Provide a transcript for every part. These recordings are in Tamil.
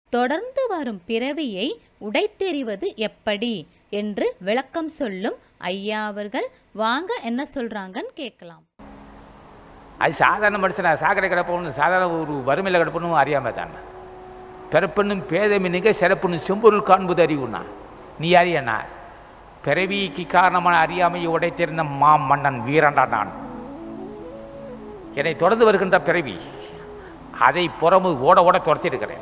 தொடர்ந்து வரும் பிறவியை உடைத்தெறிவது எப்படி என்று விளக்கம் சொல்லும் ஐயா அவர்கள் வாங்க என்ன சொல்றாங்கன்னு கேட்கலாம் அது சாதாரண மனுஷனா சாக்கடை கிடப்பவனு சாதாரண ஒரு வறுமையில் கிடப்பணும் அறியாம தான் பிறப்பெண்ணும் பேதமினிக சிறப்புன்னு செம்பொருள் காண்பது அறிவுனா நீ அறியண்ணா பிறவிக்கு காரணமான அறியாமையை உடைத்திருந்த மா மன்னன் வீரண்டா நான் என்னை தொடர்ந்து வருகின்ற பிறவி அதை புறமு ஓட ஓட துரத்திருக்கிறேன்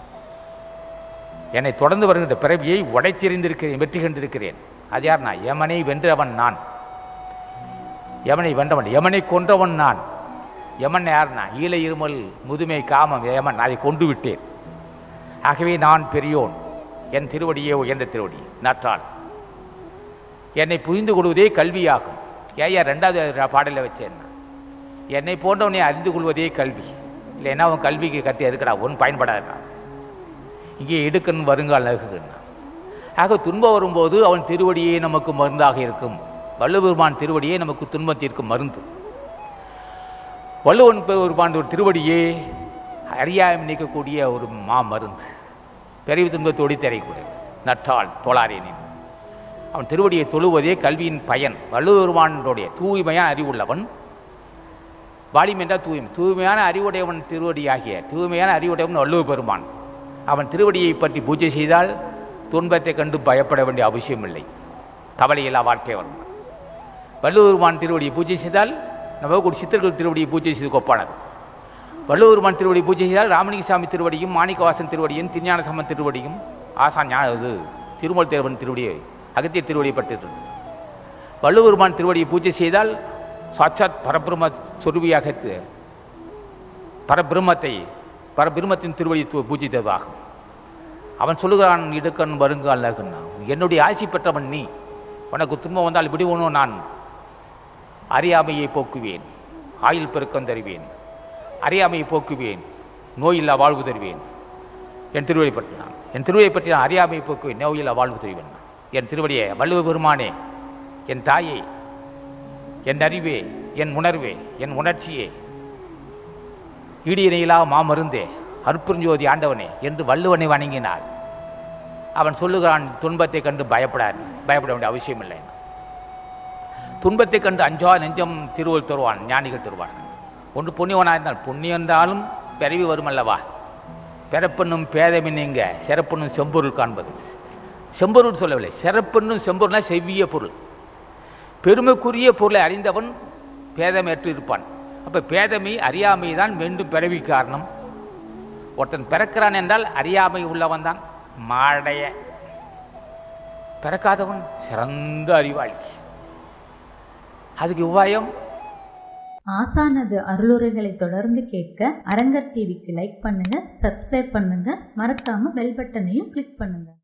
என்னை தொடர்ந்து வருகின்ற பிறவியை உடைத்தெறிந்திருக்கிறேன் வெற்றி கண்டிருக்கிறேன் அது யார் நான் யமனை வென்றவன் நான் யமனை வென்றவன் யமனை கொன்றவன் நான் யமன் யார்னா ஈழ இருமல் முதுமை காமம் யமன் அதை கொண்டு விட்டேன் ஆகவே நான் பெரியோன் என் திருவடியே உயர்ந்த திருவடி நற்றால் என்னை புரிந்து கொள்வதே கல்வியாகும் ஏயா ரெண்டாவது பாடலில் வச்சேன் என்னை போன்றவனை அறிந்து கொள்வதே கல்வி இல்லைன்னா அவன் கல்விக்கு கட்டி எதுக்கடா ஒன் பயன்படாதா இங்கே இடுக்கன் வருங்கால் நகுகன்னா ஆக துன்பம் வரும்போது அவன் திருவடியே நமக்கு மருந்தாக இருக்கும் வள்ளுவெருமான் திருவடியே நமக்கு துன்பத்திற்கு மருந்து வள்ளுவன் பெருமான் ஒரு திருவடியே அறியாமை நீக்கக்கூடிய ஒரு மா மருந்து பெரிய துன்பத்தோடு தெரியக்கூடிய நற்றால் தோளாரேனின் அவன் திருவடியை தொழுவதே கல்வியின் பயன் வள்ளுவெருமானுடைய தூய்மையான அறிவுள்ளவன் வாலிம் என்றால் தூய்மை தூய்மையான அறிவுடையவன் திருவடியாகிய தூய்மையான அறிவுடையவன் வள்ளுவ பெருமான் அவன் திருவடியை பற்றி பூஜை செய்தால் துன்பத்தை கண்டு பயப்பட வேண்டிய அவசியமில்லை கவலையில்லா வாழ்க்கை வரும் வள்ளுவருமான் திருவடியை பூஜை செய்தால் நம்ம ஒரு சித்தர்கள் திருவடியை பூஜை செய்து கொப்பானது வள்ளுவருமான் திருவடியை பூஜை செய்தால் ராமலிங்கசாமி திருவடியும் மாணிக்கவாசன் திருவடியும் திருஞான சம்மன் திருவடியும் ஆசான் ஞான இது திருமல் தேவன் திருவடியை அகத்திய திருவடியை பட்டு வள்ளுவருமான் திருவடியை பூஜை செய்தால் சாட்சாத் பரபிரம சொருவியாக தி- பரபிரம்மத்தை பரபிரம்மத்தின் திருவடி து- பூஜித்ததாகும் அவன் சொல்லுகிறான் இடுக்கன் வருங்கால் நகுன்னா என்னுடைய ஆசி பெற்றவன் நீ உனக்கு துன்பம் வந்தால் விடுவனோ நான் அறியாமையை போக்குவேன் ஆயுள் பெருக்கம் தருவேன் அறியாமையை போக்குவேன் நோயில்லா வாழ்வு தருவேன் என் திருவடி பற்றி நான் என் திருவடியை பற்றி நான் அறியாமையை போக்குவேன் நோயில்லா வாழ்வு தருவேன் நான். என் திருவடியை வள்ளுவ பெருமானே என் தாயே என் அறிவே என் உணர்வே என் உணர்ச்சியே ஈடியனையிலா மாமருந்தே அற்புஞ்சோதி ஆண்டவனே என்று வள்ளுவனை வணங்கினார் அவன் சொல்லுகிறான் துன்பத்தை கண்டு பயப்படாது பயப்பட வேண்டிய அவசியம் இல்லை துன்பத்தை கண்டு அஞ்சா நெஞ்சம் திருவள் தருவான் ஞானிகள் தருவான் ஒன்று புண்ணியவனாக இருந்தால் புண்ணியம் இருந்தாலும் பிறவி வரும் அல்லவா பிறப்பெண்ணும் பேதமின் நீங்க சிறப்பெண்ணும் செம்பொருள் காண்பது செம்பொருள் சொல்லவில்லை சிறப்பெண்ணும் செம்பொருள்னா செவ்விய பொருள் பெருமைக்குரிய பொருளை அறிந்தவன் பேதமற்று இருப்பான் அப்போ பேதமை அறியாமை தான் மீண்டும் பிறவி காரணம் ஒருத்தன் பிறக்கிறான் என்றால் அறியாமை உள்ளவன் தான் மாடைய பிறக்காதவன் சிறந்த அறிவாளி அதுக்கு உபாயம் ஆசானது அருளுரைகளை தொடர்ந்து கேட்க அரங்கர் டிவிக்கு லைக் பண்ணுங்க சப்ஸ்கிரைப் பண்ணுங்க மறக்காம பெல் பட்டனையும் கிளிக் பண்ணுங்க